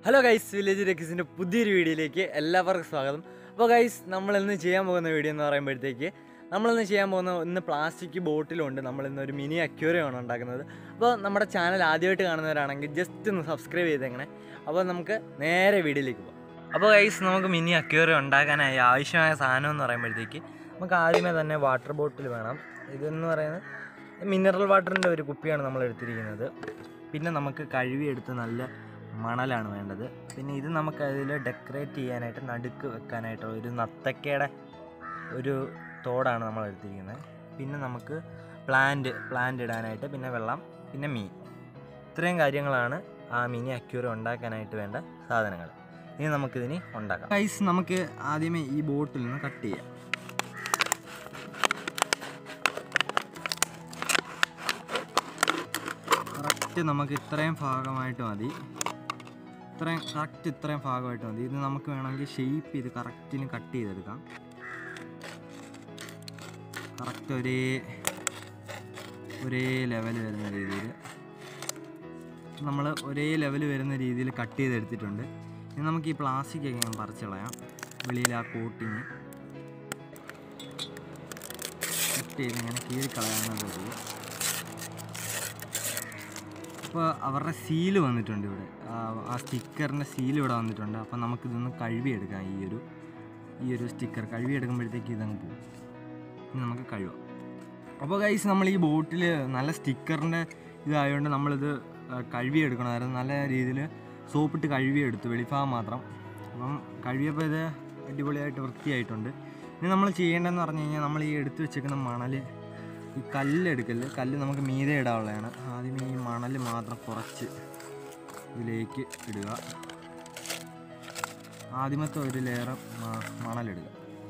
hello guys village രക്കിസിൻ്റെ പുതിയൊരു വീഡിയോയിലേക്ക് എല്ലാവർക്കും സ്വാഗതം അപ്പോൾ ഗൈസ് നമ്മൾ ഇന്ന് ചെയ്യാൻ പോകുന്ന വീഡിയോ എന്ന് പറയുമ്പോഴത്തേക്ക് നമ്മളിന്ന് ചെയ്യാൻ പോകുന്ന ഇന്ന് പ്ലാസ്റ്റിക് ബോട്ടിലുണ്ട് നമ്മളിന്ന് ഒരു മിനി അക്യൂറിയമാണ് ഉണ്ടാക്കുന്നത് അപ്പോൾ നമ്മുടെ ചാനൽ ആദ്യമായിട്ട് കാണുന്നവരാണെങ്കിൽ ജസ്റ്റ് ഒന്ന് സബ്സ്ക്രൈബ് ചെയ്തേക്കണേ അപ്പോൾ നമുക്ക് നേരെ വീഡിയോയിലേക്ക് പോകാം അപ്പോൾ ഗൈസ് നമുക്ക് മിനി അക്യൂറിയം ഉണ്ടാക്കാനായി ആവശ്യമായ സാധനം എന്ന് പറയുമ്പോഴത്തേക്ക് നമുക്ക് ആദ്യമേ തന്നെ വാട്ടർ ബോട്ടിൽ വേണം ഇതെന്ന് പറയുന്നത് മിനറൽ വാട്ടറിൻ്റെ ഒരു കുപ്പിയാണ് നമ്മൾ എടുത്തിരിക്കുന്നത് പിന്നെ നമുക്ക് കഴുകിയെടുത്ത് നല്ല മണലാണ് വേണ്ടത് പിന്നെ ഇത് നമുക്ക് അതിൽ ഡെക്കറേറ്റ് ചെയ്യാനായിട്ട് നടുക്ക് വെക്കാനായിട്ട് ഒരു നത്തക്കയുടെ ഒരു തോടാണ് നമ്മൾ എടുത്തിരിക്കുന്നത് പിന്നെ നമുക്ക് പ്ലാന്റ് പ്ലാന്റ് ഇടാനായിട്ട് പിന്നെ വെള്ളം പിന്നെ മീൻ ഇത്രയും കാര്യങ്ങളാണ് ആ മിനി അക്യൂറി ഉണ്ടാക്കാനായിട്ട് വേണ്ട സാധനങ്ങൾ ഇനി നമുക്കിതിന് ഉണ്ടാക്കാം ഐസ് നമുക്ക് ആദ്യമേ ഈ ബോട്ടിൽ നിന്ന് കട്ട് ചെയ്യാം കറക്റ്റ് നമുക്ക് ഇത്രയും ഭാഗമായിട്ട് മതി ഇത്രയും കറക്റ്റ് ഇത്രയും ഭാഗമായിട്ട് മതി ഇത് നമുക്ക് വേണമെങ്കിൽ ഷെയ്പ്പ് ചെയ്ത് കറക്റ്റിന് കട്ട് ചെയ്തെടുക്കാം കറക്റ്റ് ഒരേ ഒരേ ലെവൽ വരുന്ന രീതിയിൽ നമ്മൾ ഒരേ ലെവൽ വരുന്ന രീതിയിൽ കട്ട് ചെയ്തെടുത്തിട്ടുണ്ട് ഇനി നമുക്ക് ഈ പ്ലാസ്റ്റിക് ഒക്കെ ഞാൻ പറിച്ച് കളയാം വെളിയിൽ ആ കോട്ടിങ് കട്ട് ചെയ്ത് ഇങ്ങനെ കീറിക്കളയാവുന്നതേ ഉള്ളൂ അപ്പോൾ അവരുടെ സീല് വന്നിട്ടുണ്ട് ഇവിടെ ആ- ആ സ്റ്റിക്കറിൻ്റെ സീല് ഇവിടെ വന്നിട്ടുണ്ട് അപ്പോൾ നമുക്കിതൊന്ന് കഴുകിയെടുക്കാം ഈ ഒരു ഈ ഒരു സ്റ്റിക്കർ കഴുകിയെടുക്കുമ്പോഴത്തേക്ക് ഇതങ്ങ് പോകും ഇനി നമുക്ക് കഴുകാം അപ്പോൾ ഗൈസ് നമ്മൾ ഈ ബോട്ടിൽ നല്ല സ്റ്റിക്കറിൻ്റെ ഇതായതുകൊണ്ട് നമ്മളിത് ആ, കഴുകിയെടുക്കണമായിരുന്നു നല്ല രീതിയിൽ സോപ്പിട്ട് കഴുകിയെടുത്തു വെളിഭാഗം മാത്രം അപ്പം കഴുകിയപ്പോൾ ഇത് അടിപൊളിയായിട്ട് വൃത്തിയായിട്ടുണ്ട് ഇനി നമ്മൾ ചെയ്യേണ്ടതെന്ന് പറഞ്ഞു കഴിഞ്ഞാൽ നമ്മൾ ഈ എടുത്തു വെച്ചേക്കുന്ന മണൽ ഈ കല്ലെടുക്കല് കല്ല് നമുക്ക് മീതെ ഇടാനുള്ളതാണ് ആദ്യം ഈ മണൽ മാത്രം കുറച്ച് ഇതിലേക്ക് ഇടുക ആദ്യമത്തെ ഒരു ലെയർ മണലിടുക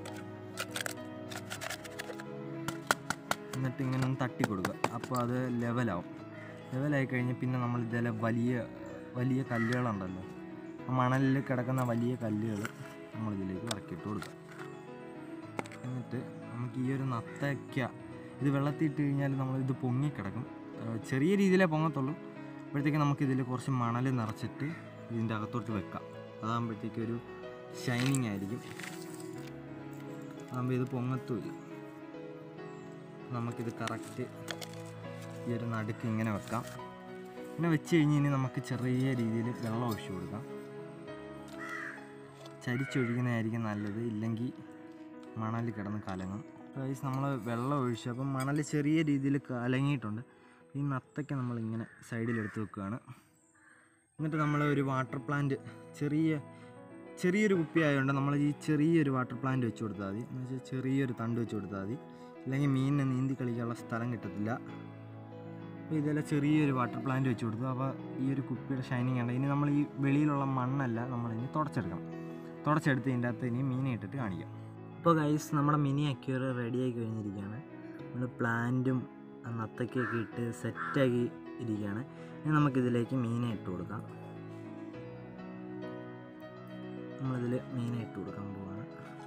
എന്നിട്ട് ഇങ്ങനെ ഒന്ന് തട്ടി കൊടുക്കുക അപ്പോൾ അത് ലെവലാവും ലെവലായി കഴിഞ്ഞ് പിന്നെ നമ്മൾ ഇതേലെ വലിയ വലിയ കല്ലുകളുണ്ടല്ലോ ആ മണലിൽ കിടക്കുന്ന വലിയ കല്ലുകൾ നമ്മളിതിലേക്ക് ഇറക്കിയിട്ട് കൊടുക്കുക എന്നിട്ട് നമുക്ക് ഈ ഒരു നത്തയ്ക്ക ഇത് വെള്ളത്തിൽ ഇട്ട് കഴിഞ്ഞാൽ നമ്മൾ ഇത് പൊങ്ങിക്കിടക്കും ഏഹ് ചെറിയ രീതിയിലേ പൊങ്ങത്തുള്ളൂ അപ്പോഴത്തേക്ക് നമുക്ക് ഇതിൽ കുറച്ച് മണൽ നിറച്ചിട്ട് ഇതിൻ്റെ അകത്തോട്ട് വെക്കാം അതാകുമ്പോഴത്തേക്ക് ഒരു ഷൈനിങ് ആയിരിക്കും അതാകുമ്പോൾ ഇത് പൊങ്ങത്തുമില്ല നമുക്കിത് കറക്റ്റ് ഈ ഒരു നടുക്ക് ഇങ്ങനെ വെക്കാം പിന്നെ വെച്ച് കഴിഞ്ഞ് ഇനി നമുക്ക് ചെറിയ രീതിയിൽ വെള്ളം ഒഴിച്ചു കൊടുക്കാം ചരിച്ചൊഴിക്കുന്നതായിരിക്കും നല്ലത് ഇല്ലെങ്കിൽ മണൽ കിടന്ന് കലങ്ങും ഗൈസ് നമ്മൾ വെള്ളം ഒഴിച്ചു അപ്പം മണൽ ചെറിയ രീതിയിൽ കലങ്ങിയിട്ടുണ്ട് ഈ നത്തയ്ക്ക് നമ്മളിങ്ങനെ സൈഡിലെടുത്ത് വെക്കുകയാണ് എന്നിട്ട് നമ്മൾ ഒരു വാട്ടർ പ്ലാന്റ് ചെറിയ ചെറിയൊരു കുപ്പി ആയതുകൊണ്ട് നമ്മൾ ഈ ചെറിയൊരു വാട്ടർ പ്ലാന്റ് വെച്ച് കൊടുത്താൽ മതി എന്ന് വെച്ചാൽ ചെറിയൊരു തണ്ട് വെച്ച് കൊടുത്താൽ മതി ഇല്ലെങ്കിൽ മീനിനെ നീന്തി കളിക്കാനുള്ള സ്ഥലം കിട്ടത്തില്ല അപ്പോൾ ഇതെല്ലാം ചെറിയൊരു വാട്ടർ പ്ലാന്റ് വെച്ച് കൊടുത്തു അപ്പോൾ ഈ ഒരു കുപ്പിയുടെ ഷൈനിങ് ഉണ്ട് ഇനി നമ്മൾ ഈ വെളിയിലുള്ള മണ്ണല്ല നമ്മളിനി തുടച്ചെടുക്കണം തുടച്ചെടുത്ത് ഇതിൻ്റെ അകത്ത് ഇനി മീനെ ഇട്ടിട്ട് കാണിക്കാം അപ്പോൾ ഗൈസ് നമ്മുടെ മിനി അക്യൂറ് റെഡിയായി കഴിഞ്ഞിരിക്കുകയാണ് നമ്മൾ പ്ലാന്റും നത്തക്കൊക്കെ ഇട്ട് സെറ്റാക്കി ഇരിക്കുകയാണ് ഇനി നമുക്കിതിലേക്ക് മീനെ ഇട്ട് കൊടുക്കാം നമ്മളിതിൽ മീനെ ഇട്ട് കൊടുക്കാൻ പോവാണ്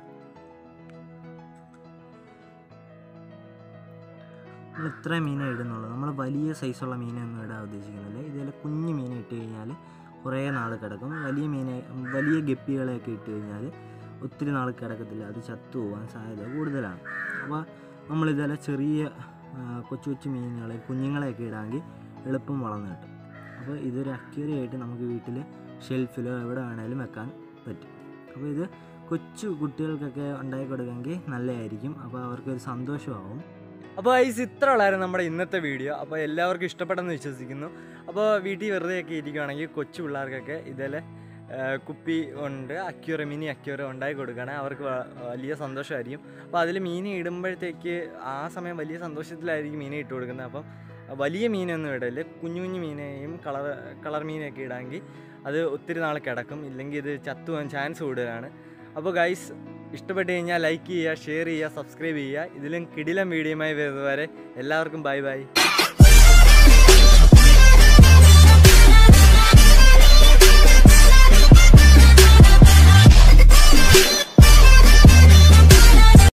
നമ്മൾ ഇത്രയും മീനെ ഇടുന്നുള്ളൂ നമ്മൾ വലിയ സൈസുള്ള മീനൊന്നും ഇടാൻ ഉദ്ദേശിക്കുന്നില്ല ഇതിൽ കുഞ്ഞു മീനെ ഇട്ട് കഴിഞ്ഞാൽ കുറേ നാൾ കിടക്കും വലിയ മീനെ വലിയ ഗപ്പികളെയൊക്കെ ഇട്ട് കഴിഞ്ഞാൽ ഒത്തിരി നാൾ കിടക്കത്തില്ല അത് ചത്തു പോകാൻ സാധ്യത കൂടുതലാണ് അപ്പോൾ നമ്മളിതെല്ലാം ചെറിയ ആ, കൊച്ചു കൊച്ചു മീനുകളെ കുഞ്ഞുങ്ങളെയൊക്കെ ഇടാമെങ്കിൽ എളുപ്പം വളർന്നു കിട്ടും അപ്പോൾ ഇതൊരു അക്യൂറിയായിട്ട് നമുക്ക് വീട്ടിൽ ഷെൽഫിലോ എവിടെ വേണേലും വെക്കാൻ പറ്റും അപ്പോൾ ഇത് കൊച്ചു കുട്ടികൾക്കൊക്കെ ഉണ്ടാക്കി കൊടുക്കുമെങ്കിൽ നല്ലതായിരിക്കും അപ്പോൾ അവർക്കൊരു സന്തോഷമാവും അപ്പോൾ ഐസ് ഇത്ര ഉള്ളായിരുന്നു നമ്മുടെ ഇന്നത്തെ വീഡിയോ അപ്പോൾ എല്ലാവർക്കും ഇഷ്ടപ്പെട്ടെന്ന് വിശ്വസിക്കുന്നു അപ്പോൾ വീട്ടിൽ വെറുതെ ഒക്കെ ഇരിക്കുകയാണെങ്കിൽ കൊച്ചു പിള്ളേർക്കൊക്കെ ഇതേലെ കുപ്പി ഉണ്ട് അക്യൂറ മിനി അക്യൂറ ഉണ്ടാക്കി കൊടുക്കുകയാണെങ്കിൽ അവർക്ക് വ- വലിയ സന്തോഷമായിരിക്കും അപ്പോൾ അതിൽ മീൻ ഇടുമ്പോഴത്തേക്ക് ആ സമയം വലിയ സന്തോഷത്തിലായിരിക്കും മീനെ ഇട്ട് കൊടുക്കുന്നത് അപ്പം വലിയ മീനൊന്നും ഇടല് കുഞ്ഞു കുഞ്ഞു മീനെയും കളർ കളർ മീനൊക്കെ ഇടാമെങ്കിൽ അത് ഒത്തിരി നാൾ കിടക്കും ഇല്ലെങ്കിൽ ഇത് ചത്തുപോകാൻ ചാൻസ് കൂടുതലാണ് അപ്പോൾ ഗൈസ് ഇഷ്ടപ്പെട്ട് കഴിഞ്ഞാൽ ലൈക്ക് ചെയ്യുക ഷെയർ ചെയ്യുക സബ്സ്ക്രൈബ് ചെയ്യുക ഇതിലും കിടിലം വീഡിയോയുമായി വരുന്നവരെ എല്ലാവർക്കും ബൈ ബൈ